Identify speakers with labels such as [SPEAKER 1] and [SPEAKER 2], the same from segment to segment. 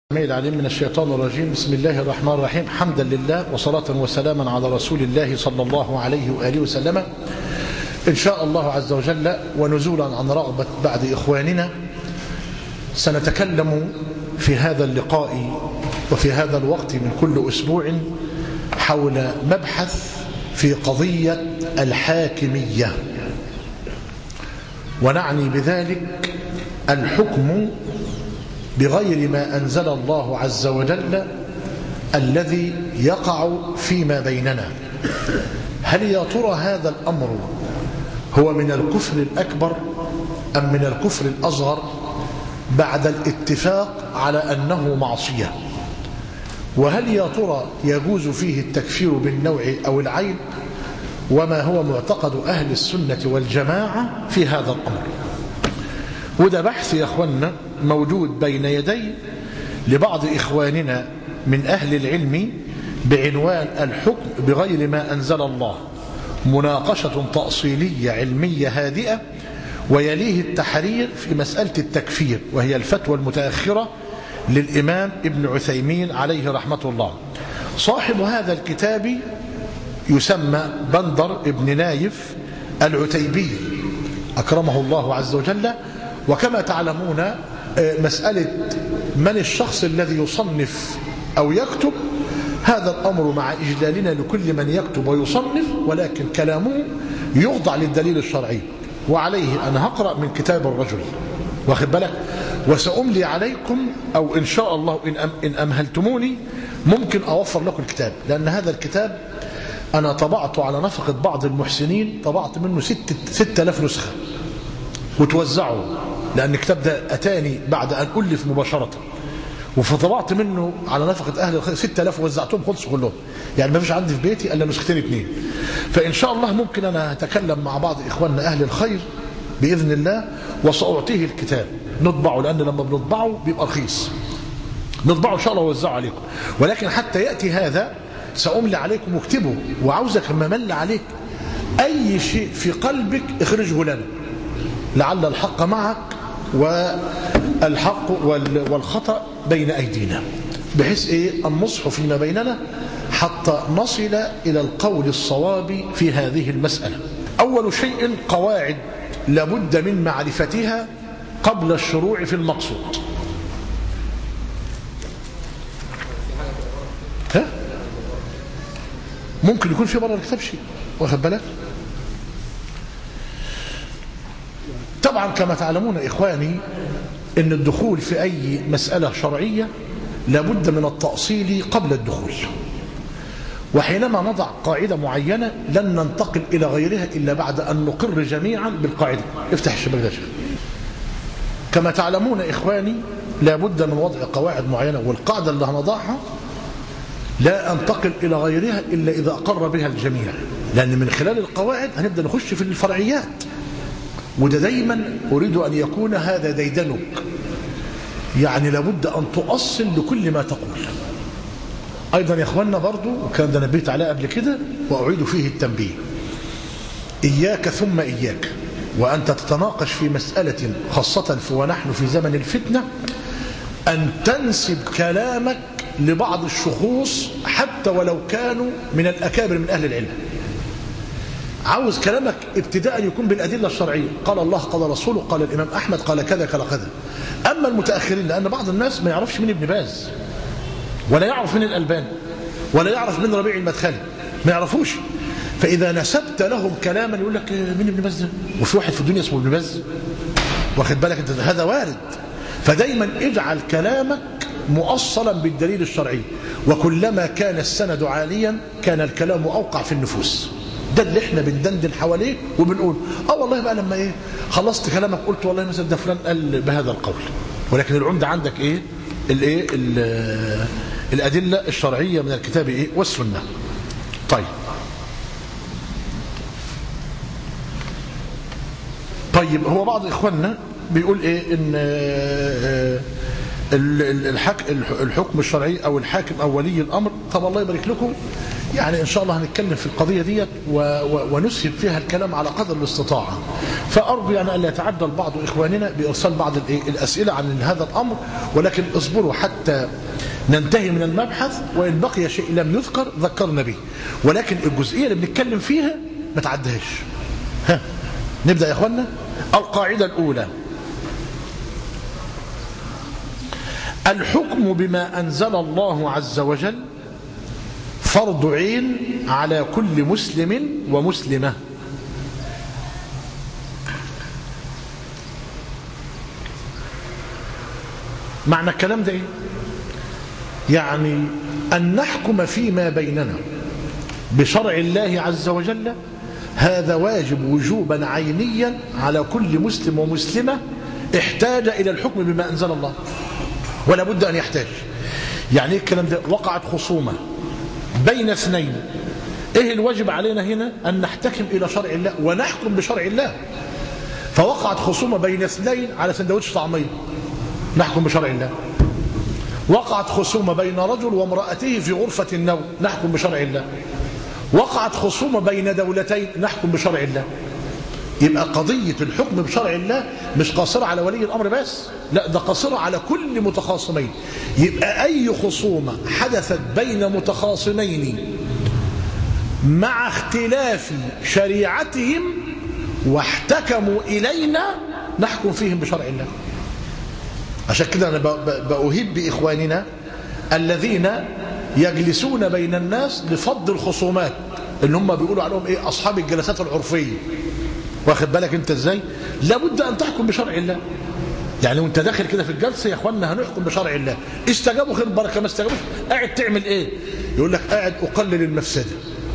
[SPEAKER 1] العليم من الشيطان الرجيم بسم الله الرحمن الرحيم حمدا لله وصلاة وسلاما على رسول الله صلى الله عليه وآله وسلم إن شاء الله عز وجل ونزولا عن رغبة بعد إخواننا سنتكلم في هذا اللقاء وفي هذا الوقت من كل أسبوع حول مبحث في قضية الحاكمية ونعني بذلك الحكم بغير ما أنزل الله عز وجل الذي يقع فيما بيننا هل يا ترى هذا الأمر هو من الكفر الأكبر أم من الكفر الأصغر بعد الاتفاق على أنه معصية وهل يا ترى يجوز فيه التكفير بالنوع أو العين وما هو معتقد أهل السنة والجماعة في هذا الأمر وده بحث يا أخوانا موجود بين يدي لبعض إخواننا من أهل العلم بعنوان الحكم بغير ما أنزل الله مناقشة تأصيلية علمية هادئة ويليه التحرير في مسألة التكفير وهي الفتوى المتأخرة للإمام ابن عثيمين عليه رحمة الله صاحب هذا الكتاب يسمى بندر ابن نايف العتيبي أكرمه الله عز وجل وكما تعلمون مسألة من الشخص الذي يصنف أو يكتب هذا الأمر مع إجلالنا لكل من يكتب ويصنف ولكن كلامه يخضع للدليل الشرعي وعليه أنا هقرأ من كتاب الرجل واخد بالك وسأملي عليكم أو إن شاء الله إن, أم إن أمهلتموني ممكن أوفر لكم الكتاب لأن هذا الكتاب أنا طبعته على نفقة بعض المحسنين طبعت منه ستة, ستة ألاف نسخة وتوزعوا لأن الكتاب ده أتاني بعد أن ألف مباشرة وفطبعت منه على نفقة أهل الخير 6000 وزعتهم خلصوا كلهم يعني ما فيش عندي في بيتي إلا نسختين اثنين فإن شاء الله ممكن أنا أتكلم مع بعض إخواننا أهل الخير بإذن الله وسأعطيه الكتاب نطبعه لأن لما بنطبعه بيبقى رخيص نطبعه إن شاء الله ووزعه عليكم ولكن حتى يأتي هذا سأملي عليكم واكتبه وعاوزك لما مل عليك أي شيء في قلبك اخرجه لنا لعل الحق معك والحق والخطأ بين أيدينا بحيث إيه النصح فيما بيننا حتى نصل إلى القول الصواب في هذه المسألة أول شيء قواعد لابد من معرفتها قبل الشروع في المقصود ها؟ ممكن يكون في بره الكتاب شيء واخد بالك طبعا كما تعلمون إخواني أن الدخول في أي مسألة شرعية لابد من التأصيل قبل الدخول وحينما نضع قاعدة معينة لن ننتقل إلى غيرها إلا بعد أن نقر جميعا بالقاعدة افتح الشباك ده كما تعلمون إخواني لابد من وضع قواعد معينة والقاعدة اللي هنضعها لا أنتقل إلى غيرها إلا إذا أقر بها الجميع لأن من خلال القواعد هنبدأ نخش في الفرعيات وده دايما أريد أن يكون هذا ديدنك يعني لابد أن تؤصل لكل ما تقول أيضا يا أخوانا برضو وكان ده نبيت عليه قبل كده وأعيد فيه التنبيه إياك ثم إياك وأنت تتناقش في مسألة خاصة ونحن في زمن الفتنة أن تنسب كلامك لبعض الشخوص حتى ولو كانوا من الأكابر من أهل العلم عاوز كلامك ابتداء يكون بالأدلة الشرعية قال الله قال رسوله قال الإمام أحمد قال كذا كذا كذا أما المتأخرين لأن بعض الناس ما يعرفش مين ابن باز ولا يعرف من الألبان ولا يعرف من ربيع المدخلي ما يعرفوش فإذا نسبت لهم كلاما يقول لك مين ابن باز ده وفي واحد في الدنيا اسمه ابن باز واخد بالك انت هذا وارد فدايما اجعل كلامك مؤصلا بالدليل الشرعي وكلما كان السند عاليا كان الكلام أوقع في النفوس ده اللي احنا بندندن حواليه وبنقول اه والله بقى لما ايه خلصت كلامك قلت والله مثلا ده فلان قال بهذا القول ولكن العمدة عندك ايه الايه الادله الشرعيه من الكتاب ايه والسنه طيب طيب هو بعض اخواننا بيقول ايه ان الحكم الشرعي أو الحاكم أو ولي الأمر طب الله يبارك لكم يعني إن شاء الله هنتكلم في القضية ديت ونسهب فيها الكلام على قدر الاستطاعة فأرجو يعني أن يتعدل بعض إخواننا بإرسال بعض الأسئلة عن هذا الأمر ولكن اصبروا حتى ننتهي من المبحث وإن بقي شيء لم يذكر ذكرنا به ولكن الجزئية اللي بنتكلم فيها ما تعدهاش ها نبدأ يا أخوانا القاعدة الأولى الحكم بما أنزل الله عز وجل فرض عين على كل مسلم ومسلمة معنى الكلام ده ايه يعني أن نحكم فيما بيننا بشرع الله عز وجل هذا واجب وجوبا عينيا على كل مسلم ومسلمة احتاج إلى الحكم بما أنزل الله ولا بد أن يحتاج يعني ايه الكلام ده وقعت خصومة بين اثنين ايه الواجب علينا هنا أن نحتكم إلى شرع الله ونحكم بشرع الله فوقعت خصومة بين اثنين على سندوتش طعمية نحكم بشرع الله وقعت خصومة بين رجل وامرأته في غرفة النوم نحكم بشرع الله وقعت خصومة بين دولتين نحكم بشرع الله يبقى قضية الحكم بشرع الله مش قاصرة على ولي الأمر بس لا ده قاصرة على كل متخاصمين يبقى أي خصومة حدثت بين متخاصمين مع اختلاف شريعتهم واحتكموا إلينا نحكم فيهم بشرع الله عشان كده أنا بأهب بإخواننا الذين يجلسون بين الناس لفض الخصومات اللي هم بيقولوا عليهم ايه اصحاب الجلسات العرفيه واخد بالك انت ازاي لابد ان تحكم بشرع الله يعني وانت داخل كده في الجلسه يا اخوانا هنحكم بشرع الله استجابوا خير بركه ما استجابوش قاعد تعمل ايه يقول لك قاعد اقلل المفسده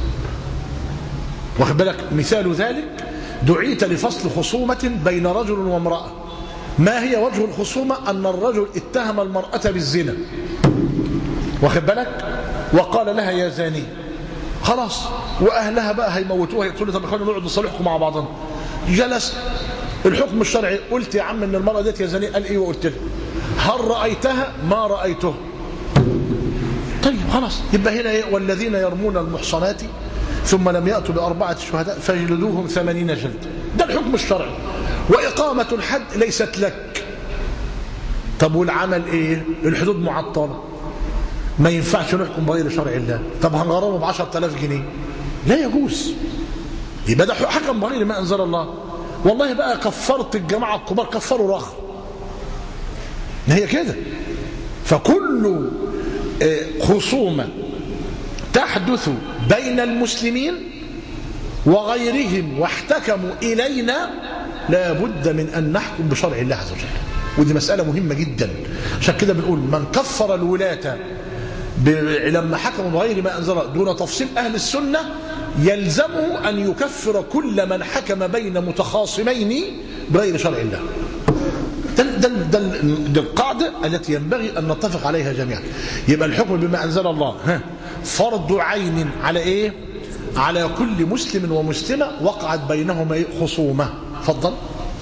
[SPEAKER 1] واخد بالك مثال ذلك دعيت لفصل خصومه بين رجل وامراه ما هي وجه الخصومه ان الرجل اتهم المراه بالزنا واخد بالك وقال لها يا زاني خلاص واهلها بقى هيموتوها يقولوا طب اخوانا نقعد نصالحكم مع بعضنا جلس الحكم الشرعي قلت يا عم ان المراه ديت يا زاني قال ايه وقلت له هل رايتها ما رايته طيب خلاص يبقى هنا ايه والذين يرمون المحصنات ثم لم ياتوا باربعه شهداء فاجلدوهم ثمانين جلد ده الحكم الشرعي واقامه الحد ليست لك طب والعمل ايه الحدود معطله ما ينفعش نحكم بغير شرع الله طب هنغرمه ب 10000 جنيه لا يجوز يبقى ده حكم بغير ما انزل الله والله بقى كفرت الجماعه الكبار كفروا رخ هي كده فكل خصومه تحدث بين المسلمين وغيرهم واحتكموا الينا لا بد من ان نحكم بشرع الله عز وجل ودي مساله مهمه جدا عشان كده بنقول من كفر الولاه لما حكموا بغير ما أنزل دون تفصيل أهل السنة يلزمه أن يكفر كل من حكم بين متخاصمين بغير شرع الله ده, ده, ده, ده القاعدة التي ينبغي أن نتفق عليها جميعا يبقى الحكم بما أنزل الله ها فرض عين على إيه على كل مسلم ومسلمة وقعت بينهما إيه؟ خصومة فضل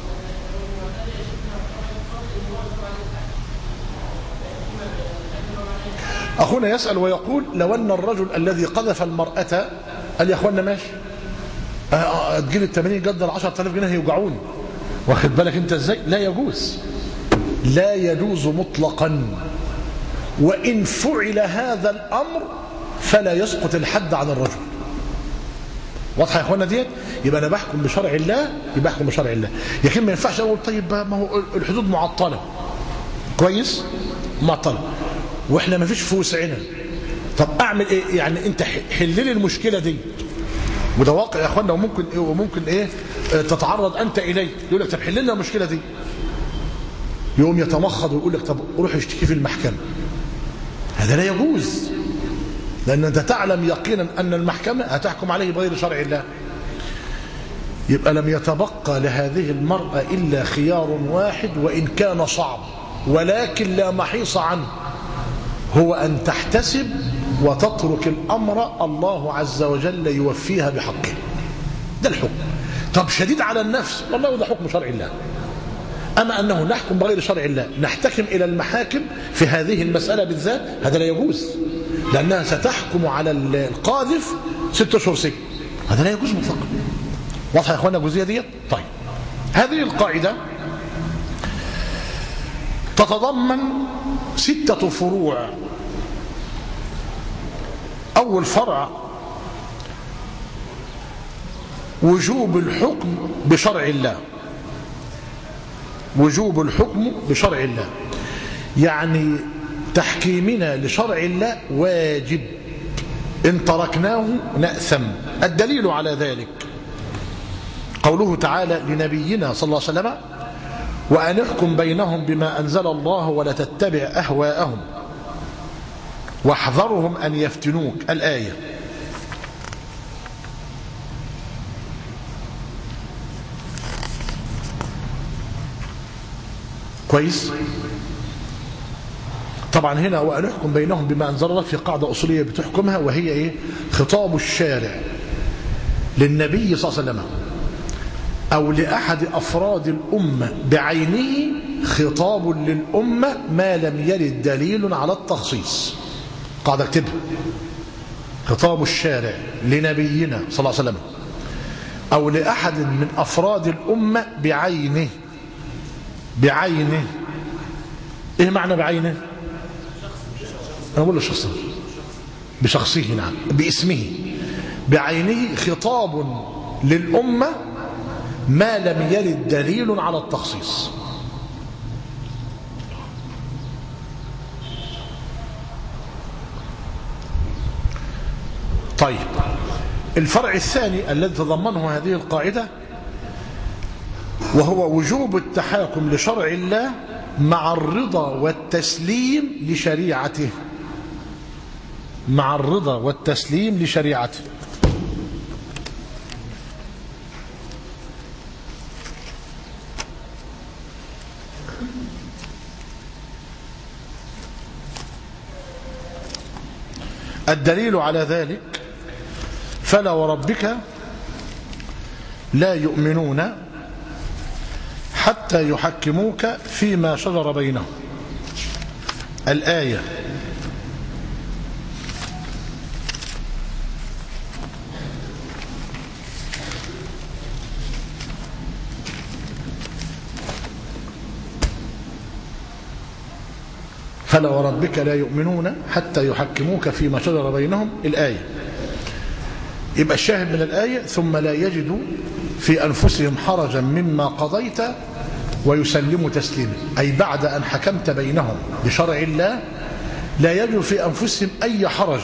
[SPEAKER 1] أخونا يسأل ويقول لو أن الرجل الذي قذف المرأة قال يا أخوانا ماشي تجيب التمانين جد ال 10000 جنيه هيوجعوني واخد بالك أنت إزاي لا يجوز لا يجوز مطلقا وإن فعل هذا الأمر فلا يسقط الحد عن الرجل واضحه يا اخوانا ديت يبقى انا بحكم بشرع الله يبقى احكم بشرع الله لكن ما ينفعش اقول طيب ما هو الحدود معطله كويس معطله واحنا ما فيش في وسعنا طب اعمل ايه يعني انت حل لي المشكله دي وده واقع يا اخوانا وممكن ايه وممكن ايه تتعرض انت اليه يقول لك طب حل لنا المشكله دي يقوم يتمخض ويقول لك طب روح اشتكي في المحكمه هذا لا يجوز لان انت تعلم يقينا ان المحكمه هتحكم عليه بغير شرع الله يبقى لم يتبقى لهذه المراه الا خيار واحد وان كان صعب ولكن لا محيص عنه هو أن تحتسب وتترك الأمر الله عز وجل يوفيها بحقه ده الحكم طب شديد على النفس والله ده حكم شرع الله أما أنه نحكم بغير شرع الله نحتكم إلى المحاكم في هذه المسألة بالذات هذا لا يجوز لأنها ستحكم على القاذف ست أشهر سجن هذا لا يجوز مطلقا واضحة يا أخوانا الجزئية دي طيب هذه القاعدة تتضمن ستة فروع أول فرع وجوب الحكم بشرع الله وجوب الحكم بشرع الله يعني تحكيمنا لشرع الله واجب إن تركناه نأثم الدليل على ذلك قوله تعالى لنبينا صلى الله عليه وسلم وأن احكم بينهم بما أنزل الله ولا تتبع أهواءهم واحذرهم أن يفتنوك الآية كويس طبعا هنا وأن احكم بينهم بما أنزل الله في قاعدة أصولية بتحكمها وهي إيه خطاب الشارع للنبي صلى الله عليه وسلم أو لأحد أفراد الأمة بعينه خطاب للأمة ما لم يرد دليل على التخصيص قاعدة اكتبها خطاب الشارع لنبينا صلى الله عليه وسلم أو لأحد من أفراد الأمة بعينه بعينه إيه معنى بعينه أنا أقول له شخصا بشخصه نعم باسمه بعينه خطاب للأمة ما لم يرد دليل على التخصيص طيب الفرع الثاني الذي تضمنه هذه القاعدة وهو وجوب التحاكم لشرع الله مع الرضا والتسليم لشريعته مع الرضا والتسليم لشريعته الدليل على ذلك فلا وربك لا يؤمنون حتى يحكموك فيما شجر بينهم الآية فلا وربك لا يؤمنون حتى يحكموك فيما شجر بينهم الآية يبقى الشاهد من الآية ثم لا يجدوا في أنفسهم حرجا مما قضيت ويسلموا تسليما أي بعد أن حكمت بينهم بشرع الله لا يجد في أنفسهم أي حرج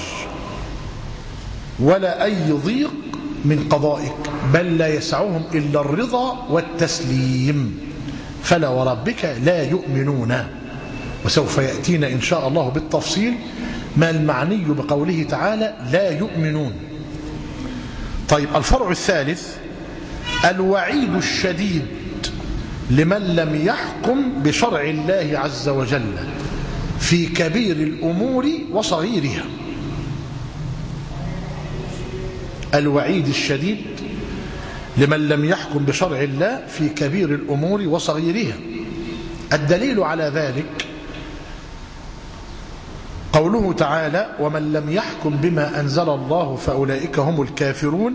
[SPEAKER 1] ولا أي ضيق من قضائك بل لا يسعهم إلا الرضا والتسليم فلا وربك لا يؤمنون وسوف يأتينا إن شاء الله بالتفصيل ما المعني بقوله تعالى لا يؤمنون طيب الفرع الثالث الوعيد الشديد لمن لم يحكم بشرع الله عز وجل في كبير الأمور وصغيرها الوعيد الشديد لمن لم يحكم بشرع الله في كبير الأمور وصغيرها الدليل على ذلك قوله تعالى ومن لم يحكم بما أنزل الله فأولئك هم الكافرون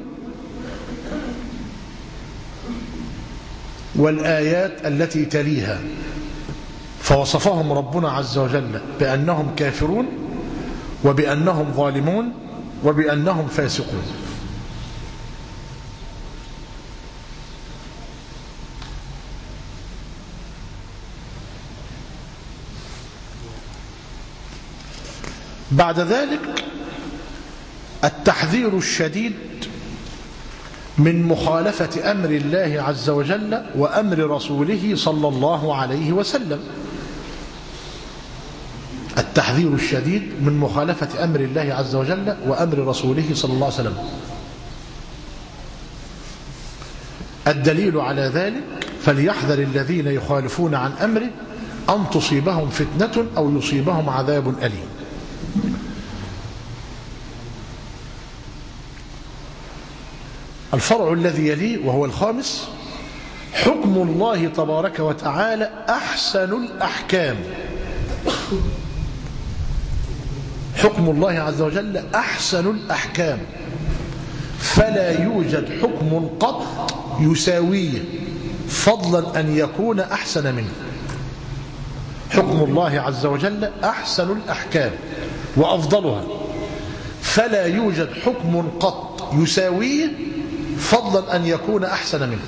[SPEAKER 1] والآيات التي تليها فوصفهم ربنا عز وجل بأنهم كافرون وبأنهم ظالمون وبأنهم فاسقون بعد ذلك التحذير الشديد من مخالفة أمر الله عز وجل وأمر رسوله صلى الله عليه وسلم التحذير الشديد من مخالفة أمر الله عز وجل وأمر رسوله صلى الله عليه وسلم الدليل على ذلك فليحذر الذين يخالفون عن أمره أن تصيبهم فتنة أو يصيبهم عذاب أليم الفرع الذي يليه وهو الخامس حكم الله تبارك وتعالى أحسن الأحكام حكم الله عز وجل أحسن الأحكام فلا يوجد حكم قط يساويه فضلا أن يكون أحسن منه حكم الله عز وجل أحسن الأحكام وأفضلها فلا يوجد حكم قط يساويه فضلا أن يكون أحسن منه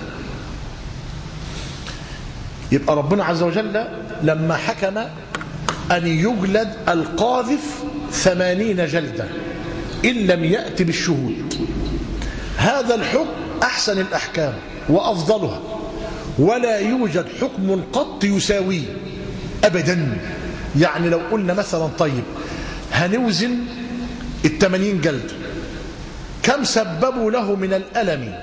[SPEAKER 1] يبقى ربنا عز وجل لما حكم أن يجلد القاذف ثمانين جلدة إن لم يأتي بالشهود هذا الحكم أحسن الأحكام وأفضلها ولا يوجد حكم قط يساويه أبدا يعني لو قلنا مثلا طيب هنوزن الثمانين جلد كم سببوا له من الألم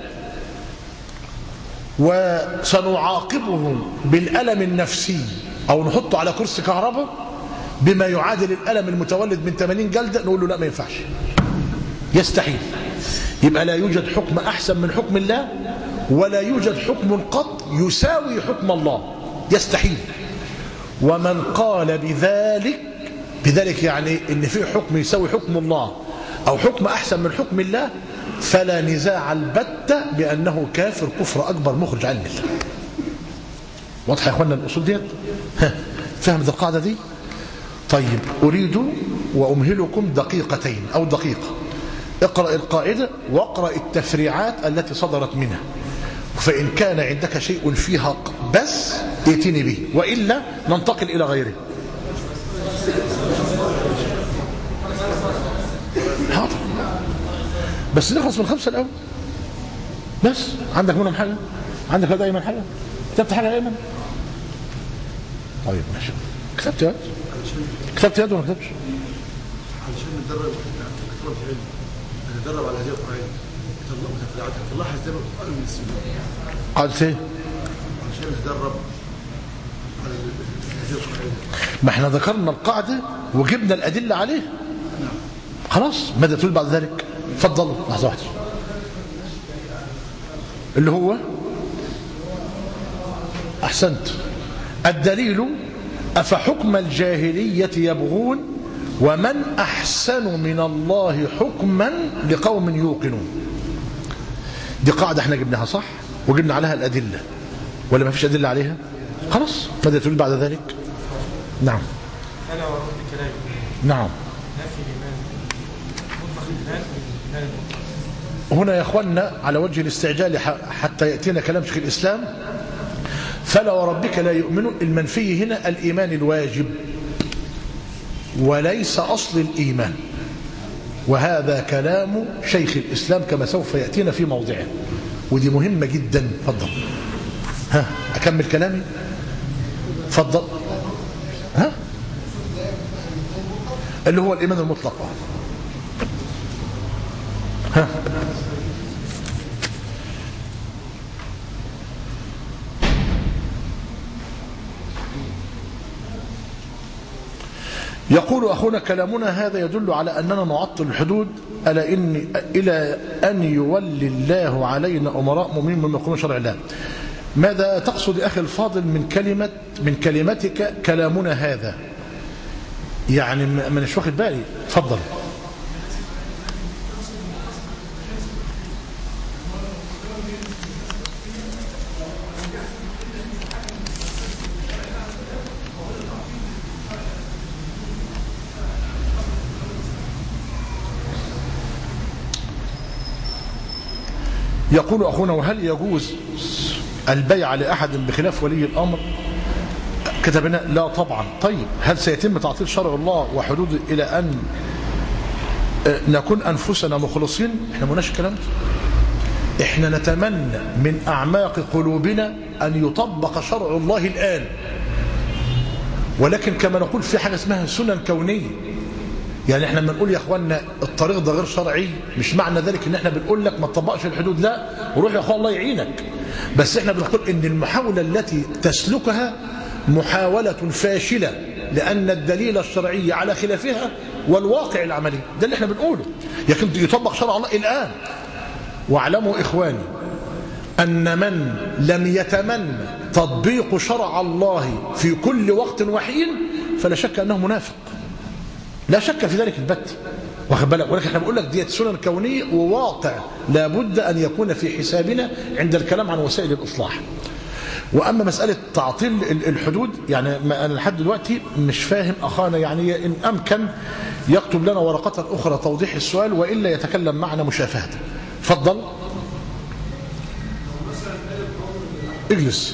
[SPEAKER 1] وسنعاقبهم بالألم النفسي أو نحطه على كرسي كهرباء بما يعادل الألم المتولد من 80 جلدة نقول له لا ما ينفعش يستحيل يبقى لا يوجد حكم أحسن من حكم الله ولا يوجد حكم قط يساوي حكم الله يستحيل ومن قال بذلك بذلك يعني ان في حكم يساوي حكم الله او حكم احسن من حكم الله فلا نزاع البتة بانه كافر كفر اكبر مخرج عن الله واضحه يا اخوانا الاصول ديت فهمت القاعده دي طيب اريد وامهلكم دقيقتين او دقيقه اقرا القاعده واقرا التفريعات التي صدرت منها فإن كان عندك شيء فيها بس ائتني به وإلا ننتقل إلى غيره حاضر بس نخلص من الخمسة الأول بس عندك منهم حاجة عندك هذا أيمن حاجة كتبت حاجة أيمن طيب ماشي كتبت يد كتبت يد ولا ما كتبتش
[SPEAKER 2] علشان نتدرب نتدرب علم نتدرب على هذه القواعد تلاحظ زي ما بتقال من السنه
[SPEAKER 1] قال ايه
[SPEAKER 2] علشان نتدرب على هذه القواعد
[SPEAKER 1] ما احنا ذكرنا القاعدة وجبنا الأدلة عليه خلاص ماذا تقول بعد ذلك تفضل لحظة واحدة اللي هو أحسنت الدليل أفحكم الجاهلية يبغون ومن أحسن من الله حكما لقوم يوقنون دي قاعدة احنا جبناها صح وجبنا عليها الأدلة ولا ما فيش أدلة عليها خلاص ماذا تقول بعد ذلك نعم
[SPEAKER 3] ألا ورب كلام
[SPEAKER 1] نعم
[SPEAKER 3] نفي الإيمان مطلق الإيمان من الإيمان المطلق
[SPEAKER 1] هنا يا اخوانا على وجه الاستعجال ح- حتى يأتينا كلام شيخ الإسلام فلا وربك لا يؤمنون المنفي هنا الإيمان الواجب وليس أصل الإيمان وهذا كلام شيخ الإسلام كما سوف يأتينا في موضعه ودي مهمة جدا فضل ها أكمل كلامي فضل ها اللي هو الإيمان المطلق ها يقول أخونا كلامنا هذا يدل على أننا نعطل الحدود ألا إن إلى أن يولي الله علينا أمراء مؤمنين من يقومون شرع الله ماذا تقصد أخي الفاضل من كلمة من كلمتك كلامنا هذا يعني ما ما مش واخد بالي تفضل يقول أخونا وهل يجوز البيع لأحد بخلاف ولي الأمر كتبنا لا طبعا طيب هل سيتم تعطيل شرع الله وحدوده إلى أن آه، نكون أنفسنا مخلصين احنا مناش الكلام ده. احنا نتمنى من أعماق قلوبنا أن يطبق شرع الله الآن ولكن كما نقول في حاجة اسمها سنن كونية يعني احنا لما نقول يا اخوانا الطريق ده غير شرعي مش معنى ذلك ان احنا بنقول لك ما تطبقش الحدود لا وروح يا اخوان الله يعينك بس احنا بنقول ان المحاولة التي تسلكها محاولة فاشلة لأن الدليل الشرعي على خلافها والواقع العملي ده اللي احنا بنقوله لكن يطبق شرع الله الآن واعلموا إخواني أن من لم يتمنى تطبيق شرع الله في كل وقت وحين فلا شك أنه منافق لا شك في ذلك البت واخد بالك ولكن احنا بقول لك ديت سنن كونيه وواقع لابد ان يكون في حسابنا عند الكلام عن وسائل الاصلاح واما مساله تعطيل الحدود يعني ما انا لحد دلوقتي مش فاهم اخانا يعني ان امكن يكتب لنا ورقه اخرى توضيح السؤال والا يتكلم معنا مشافهه اتفضل اجلس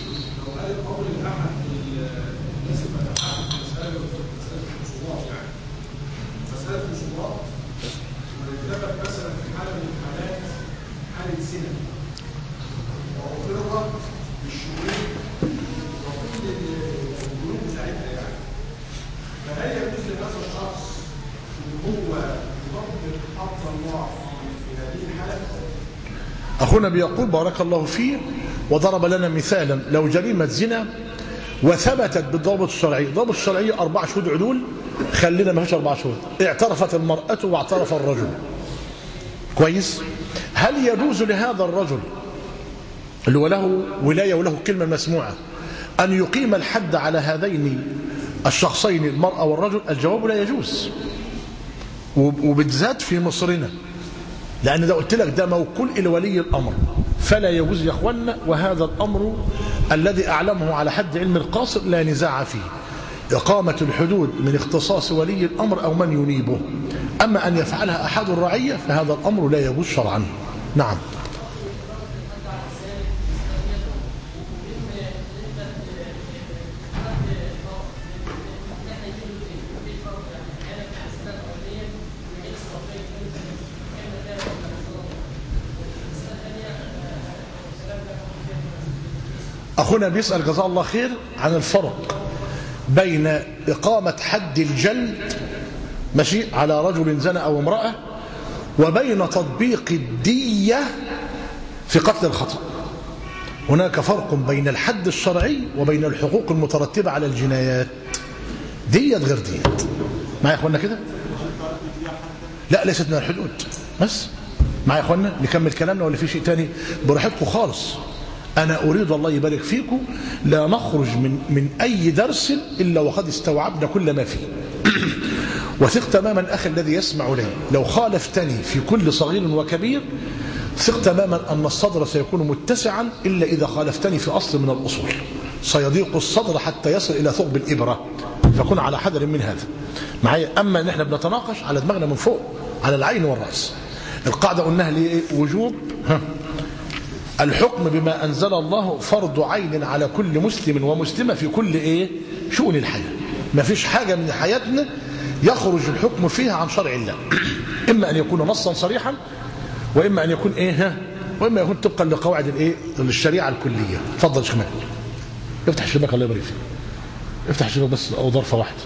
[SPEAKER 1] أخونا بيقول بارك الله فيه وضرب لنا مثالا لو جريمة زنا وثبتت بالضابط الشرعي الضابط الشرعي أربع شهود عدول خلينا ما فيش أربع شهود اعترفت المرأة واعترف الرجل كويس هل يجوز لهذا الرجل اللي هو له ولاية وله كلمة مسموعة أن يقيم الحد على هذين الشخصين المرأة والرجل الجواب لا يجوز وبالذات في مصرنا لأن ده قلت لك ده موكول إلى ولي الأمر فلا يجوز يا أخوانا وهذا الأمر الذي أعلمه على حد علم القاصر لا نزاع فيه إقامة الحدود من اختصاص ولي الأمر أو من ينيبه أما أن يفعلها أحد الرعية فهذا الأمر لا يجوز شرعا نعم أخونا بيسأل جزاه الله خير عن الفرق بين إقامة حد الجلد ماشي على رجل زنى أو امرأة وبين تطبيق الدية في قتل الخطأ هناك فرق بين الحد الشرعي وبين الحقوق المترتبة على الجنايات دية غير دية معايا يا اخوانا كده لا ليست من الحدود بس معايا يا اخوانا نكمل كلامنا ولا في شيء تاني براحتكم خالص أنا أريد الله يبارك فيكم لا نخرج من, من أي درس إلا وقد استوعبنا كل ما فيه وثق تماما أخي الذي يسمع لي لو خالفتني في كل صغير وكبير ثق تماما أن الصدر سيكون متسعا إلا إذا خالفتني في أصل من الأصول سيضيق الصدر حتى يصل إلى ثقب الإبرة فكن على حذر من هذا معايا أما أن احنا بنتناقش على دماغنا من فوق على العين والرأس القاعدة قلناها ليه وجوب ها الحكم بما أنزل الله فرض عين على كل مسلم ومسلمة في كل إيه شؤون الحياة ما فيش حاجة من حياتنا يخرج الحكم فيها عن شرع الله إما أن يكون نصا صريحا وإما أن يكون إيه وإما يكون طبقا لقواعد الإيه الشريعة الكلية تفضل شمال افتح الشباك الله يبارك فيك افتح الشباك بس أو ظرفة واحدة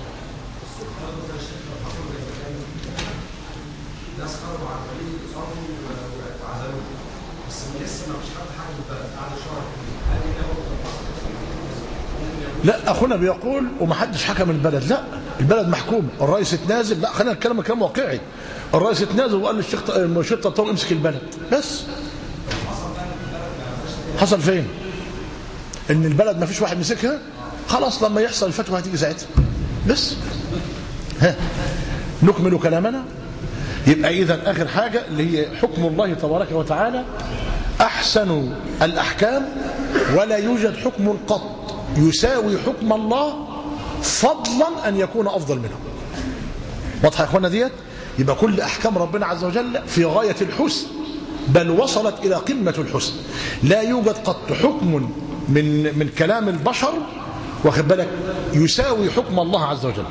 [SPEAKER 1] لا اخونا بيقول ومحدش حكم البلد لا البلد محكوم الرئيس اتنازل لا خلينا نتكلم كلام واقعي الرئيس اتنازل وقال للشيخ المشير طول امسك البلد بس حصل فين ان البلد ما فيش واحد مسكها خلاص لما يحصل الفتوى هتيجي ساعتها بس ها نكمل كلامنا يبقى اذا اخر حاجه اللي هي حكم الله تبارك وتعالى احسن الاحكام ولا يوجد حكم قط يساوي حكم الله فضلا أن يكون أفضل منه واضحة يا أخوانا ديت يبقى كل أحكام ربنا عز وجل في غاية الحسن بل وصلت إلى قمة الحسن لا يوجد قط حكم من من كلام البشر واخد بالك يساوي حكم الله عز وجل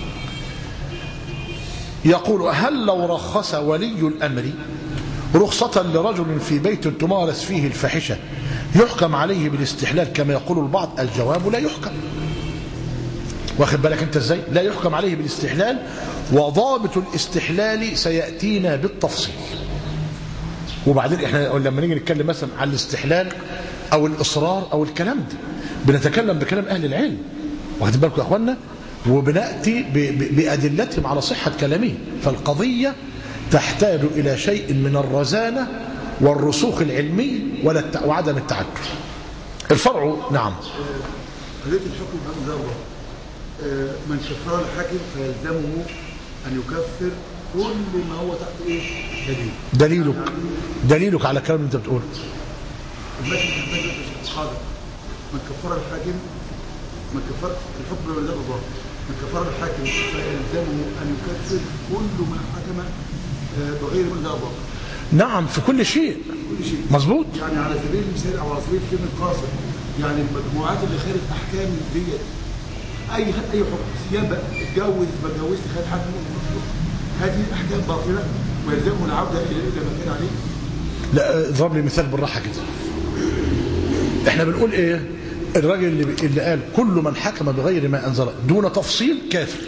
[SPEAKER 1] يقول هل لو رخص ولي الأمر رخصة لرجل في بيت تمارس فيه الفاحشة يحكم عليه بالاستحلال كما يقول البعض الجواب لا يحكم واخد بالك انت ازاي لا يحكم عليه بالاستحلال وضابط الاستحلال سيأتينا بالتفصيل وبعدين احنا لما نيجي نتكلم مثلا عن الاستحلال او الاصرار او الكلام ده بنتكلم بكلام اهل العلم واخد بالكم يا اخوانا وبناتي بادلتهم على صحه كلامهم فالقضيه تحتاج الى شيء من الرزانه والرسوخ العلمي ولا الت... وعدم التعجل الفرع نعم
[SPEAKER 2] قضيه الحكم بأمر ذره آه، من كفر الحاكم فيلزمه ان يكفر كل ما هو تحت ايه؟ دليل
[SPEAKER 1] دليلك دليلك على الكلام اللي انت بتقوله
[SPEAKER 2] المشي تحتاج حاضر من كفر الحاكم من كفر الحكم بأمر ذره من كفر الحاكم فيلزمه ان يكفر كل من حكم آه، بغير من ذره
[SPEAKER 1] نعم في كل شيء
[SPEAKER 2] كل شيء
[SPEAKER 1] مظبوط
[SPEAKER 2] يعني على سبيل المثال او على سبيل الفيلم القاصر يعني المجموعات اللي خدت احكام ديت اي خد اي حكم صيام بقى اتجوز ما اتجوزش خد حكم هذه احكام باطله ويلزمه العوده الى الى ما كان عليه
[SPEAKER 1] لا اضرب لي مثال بالراحه كده احنا بنقول ايه الراجل اللي, اللي قال كل من حكم بغير ما انزل دون تفصيل كافر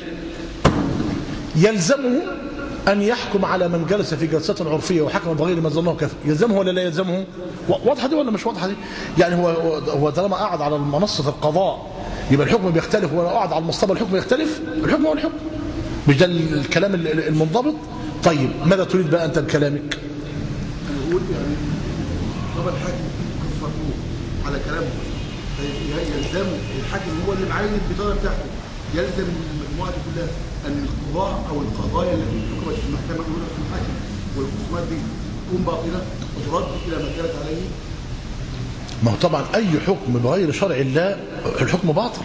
[SPEAKER 1] يلزمه ان يحكم على من جلس في جلسه عرفيه وحكم بغير ما انزل الله كافر يلزمه ولا لا يلزمه واضحه دي ولا مش واضحه دي يعني هو هو طالما قاعد على منصه القضاء يبقى الحكم بيختلف ولا قاعد على المصطبه الحكم يختلف الحكم هو الحكم مش ده الكلام المنضبط طيب ماذا تريد بقى انت بكلامك
[SPEAKER 2] انا بقول يعني طبعا الحاكم كفروه على كلامه طيب يلزمه الحاكم هو اللي معين البطاقه بتاعته يلزم المجموعه دي كلها ان القضاء او القضايا التي حكمت في المحكمه الاولى في الحاكم والخصومات دي تكون باطله وترد الى ما كانت عليه
[SPEAKER 1] ما هو طبعا اي حكم بغير شرع الله الحكم باطل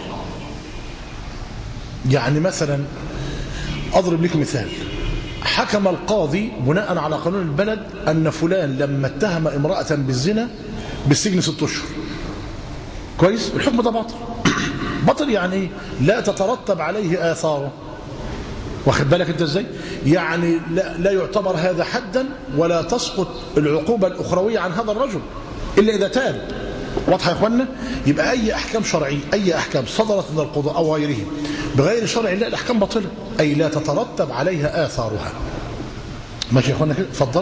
[SPEAKER 1] يعني مثلا اضرب لك مثال حكم القاضي بناء على قانون البلد ان فلان لما اتهم امراه بالزنا بالسجن ست اشهر كويس الحكم ده باطل باطل يعني ايه لا تترتب عليه اثاره واخد بالك انت ازاي يعني لا, لا يعتبر هذا حدا ولا تسقط العقوبه الاخرويه عن هذا الرجل الا اذا تاب واضحه يا اخوانا يبقى اي احكام شرعيه اي احكام صدرت من القضاء او غيره بغير شرع الله الاحكام باطله اي لا تترتب عليها اثارها ماشي يا اخوانا كده اتفضل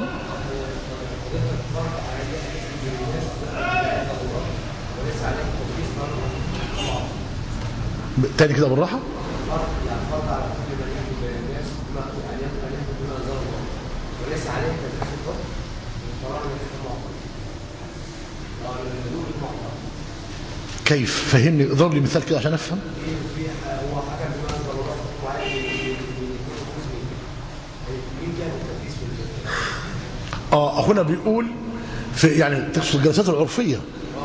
[SPEAKER 1] تاني كده بالراحه
[SPEAKER 4] وليس عليه تدريس الحكم القرار ليس
[SPEAKER 1] كيف فهمني اضرب لي مثال كده عشان افهم
[SPEAKER 4] هو حكم بما انزل الله فحكم عليه مين كان التدريس في
[SPEAKER 1] اه اخونا بيقول في يعني تقصد الجلسات العرفيه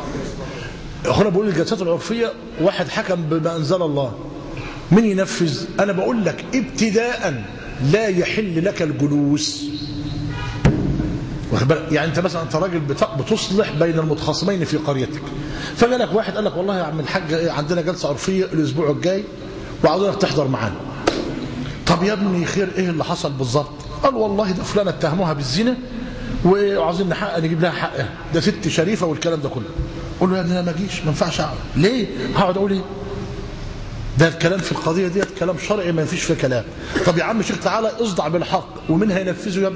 [SPEAKER 1] اخونا بيقول الجلسات العرفيه واحد حكم بما انزل الله من ينفذ انا بقول لك ابتداء لا يحل لك الجلوس واخد بالك يعني انت مثلا انت راجل بت- بتصلح بين المتخاصمين في قريتك فجالك واحد قال لك والله يا عم الحاج عندنا جلسه عرفيه الاسبوع الجاي وعاوزينك تحضر معانا طب يا ابني خير ايه اللي حصل بالظبط قال والله ده فلانه اتهموها بالزنا وعاوزين نحقق نجيب لها حقها ده ست شريفه والكلام ده كله قول له يا ابني انا ما اجيش ما ينفعش اقعد ليه هقعد اقول ايه ده الكلام في القضيه ديت كلام شرعي ما فيش فيه كلام طب يا عم شيخ تعالى اصدع بالحق ومين هينفذه يا ابني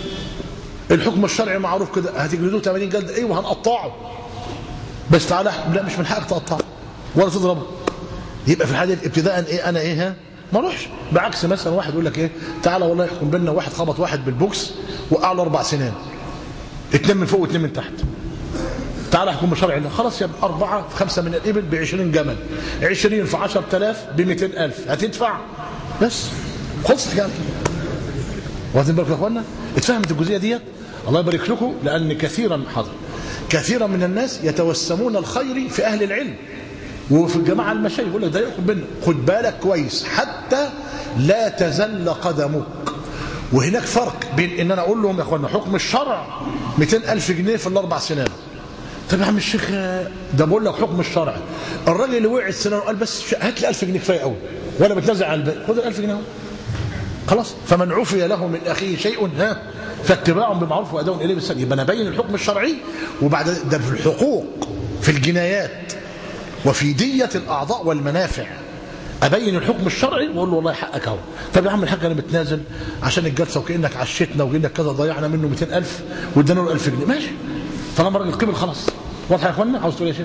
[SPEAKER 1] الحكم الشرعي معروف كده هتجلدوه 80 جلد ايوه هنقطعه بس تعالى احكم لا مش من حقك تقطعه ولا تضربه يبقى في الحاله دي ابتداء ايه انا ايه ها ما اروحش بعكس مثلا واحد يقول لك ايه تعالى والله يحكم بيننا واحد خبط واحد بالبوكس وقع له اربع سنين اتنين من فوق واتنين من تحت تعالى احكم بشرع الله خلاص يا ابني أربعة في خمسة من الإبل ب 20 جمل 20 في 10000 ب 200000 هتدفع بس خلصت كده واخدين بالكم يا اخوانا اتفهمت الجزئيه ديت الله يبارك لكم لان كثيرا حاضر كثيرا من الناس يتوسمون الخير في اهل العلم وفي الجماعه المشايخ يقول لك ده ياخد منه خد بالك كويس حتى لا تزل قدمك وهناك فرق بين ان انا اقول لهم يا اخوانا حكم الشرع 200000 جنيه في الاربع سنين طب يا عم الشيخ ده بقول لك حكم الشرع الراجل اللي وقع السنه قال بس هات لي 1000 جنيه كفايه قوي ولا بتنازع على الباقي خد ال 1000 جنيه اهو خلاص فمن عفي له من اخيه شيء ها فاتباع بمعروف واداء اليه بالسلام يبقى انا ابين الحكم الشرعي وبعد ده في الحقوق في الجنايات وفي دية الاعضاء والمنافع ابين الحكم الشرعي واقول له والله حقك اهو طب يا عم الحاج انا متنازل عشان الجلسه وكانك عشتنا وكانك كذا ضيعنا منه 200000 وادانا له 1000 جنيه ماشي طالما الراجل قبل خلاص واضح يا اخوانا عاوز تقول ايه يا شيخ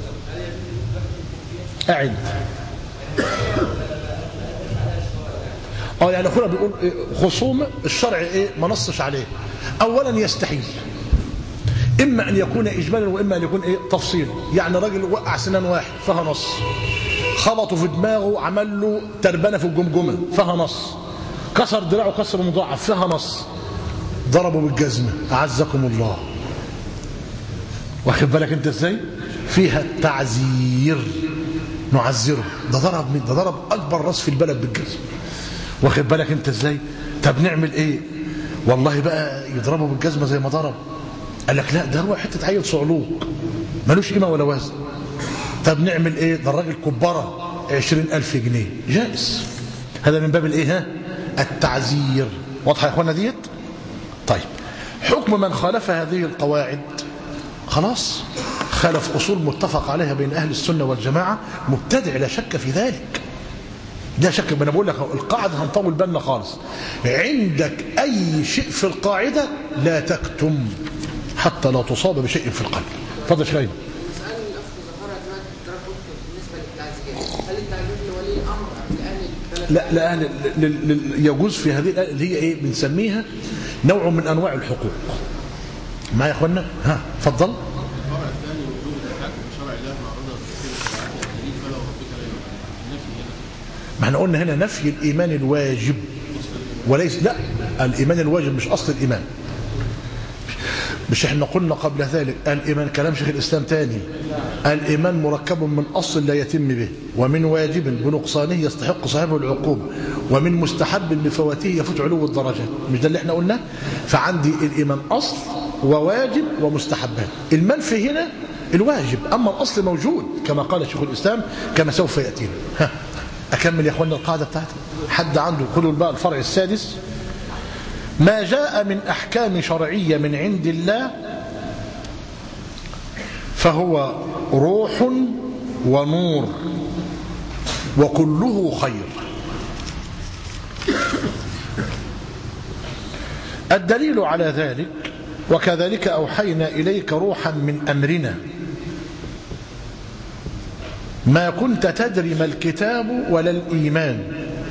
[SPEAKER 1] أعد اه يعني اخونا بيقول إيه خصوم الشرع ايه ما نصش عليه اولا يستحيل اما ان يكون اجمالا واما ان يكون ايه تفصيل يعني راجل وقع سنان واحد فيها نص خبطه في دماغه عمل له تربنه في الجمجمه فيها نص كسر دراعه كسر مضاعف فيها نص ضربوا بالجزمه اعزكم الله واخد بالك انت ازاي فيها التعزير نعزره ده ضرب مين ده ضرب اكبر راس في البلد بالجزم واخد بالك انت ازاي طب نعمل ايه والله بقى يضربه بالجزمه زي ما ضرب قال لك لا ده هو حته عيل صعلوك ملوش قيمه ولا وزن طب نعمل ايه ده الراجل كبره عشرين ألف جنيه جائز هذا من باب الايه ها التعزير واضحه يا اخوانا ديت طيب حكم من خالف هذه القواعد خلاص خالف أصول متفق عليها بين أهل السنة والجماعة مبتدع لا شك في ذلك لا شك ما انا بقول لك القاعدة هنطول بالنا خالص عندك أي شيء في القاعدة لا تكتم حتى لا تصاب بشيء في القلب تفضل شيء
[SPEAKER 5] سؤال الاخت ظهرها دلوقتي ترى بالنسبه للتعزيات هل التعزيات لولي الامر ام لاهل البلد؟
[SPEAKER 1] لا لا أهل ل- ل- يجوز في هذه الآية اللي هي ايه بنسميها نوع من انواع الحقوق معايا يا اخوانا ها اتفضل
[SPEAKER 6] الفرع الثاني وجوب الحاكم بشرع الله مع رضا التفسير والتعالى الدليل فلا وربك لا يؤمن النفي هنا
[SPEAKER 1] ما احنا قلنا هنا نفي الايمان الواجب وليس لا الايمان الواجب مش اصل الايمان مش احنا قلنا قبل ذلك الايمان كلام شيخ الاسلام تاني الايمان مركب من اصل لا يتم به ومن واجب بنقصانه يستحق صاحبه العقوبه ومن مستحب بفواته يفوت علو الدرجات مش ده اللي احنا قلناه فعندي الايمان اصل وواجب ومستحبات المنفي هنا الواجب اما الاصل موجود كما قال شيخ الاسلام كما سوف ياتينا ها اكمل يا اخوانا القاعده بتاعتي حد عنده خذوا بقى الفرع السادس ما جاء من احكام شرعيه من عند الله فهو روح ونور وكله خير الدليل على ذلك وكذلك اوحينا اليك روحا من امرنا ما كنت تدري ما الكتاب ولا الايمان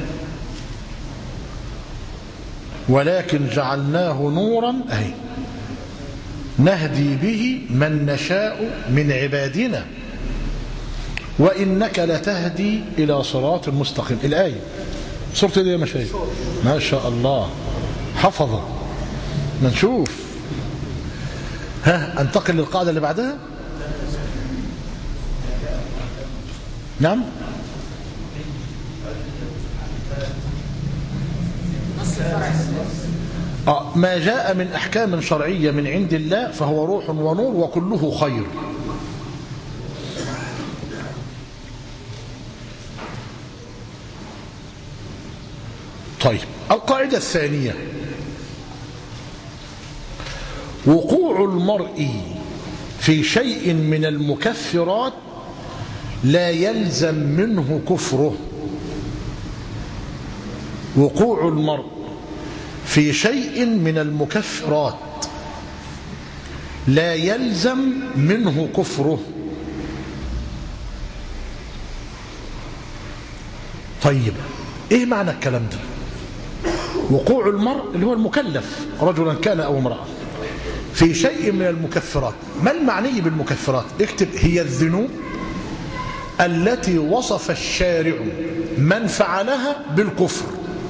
[SPEAKER 1] ولكن جعلناه نورا أهي نهدي به من نشاء من عبادنا وإنك لتهدي إلى صراط مستقيم الآية صورة دي يا مشايخ ما شاء الله حفظة ما نشوف ها انتقل للقاعدة اللي بعدها نعم آه، ما جاء من أحكام شرعية من عند الله فهو روح ونور وكله خير طيب القاعدة الثانية وقوع المرء في شيء من المكفرات لا يلزم منه كفره وقوع المرء في شيء من المكفرات لا يلزم منه كفره طيب ايه معنى الكلام ده وقوع المرء اللي هو المكلف رجلا كان او امرأة في شيء من المكفرات ما المعني بالمكفرات اكتب هي الذنوب التي وصف الشارع من فعلها بالكفر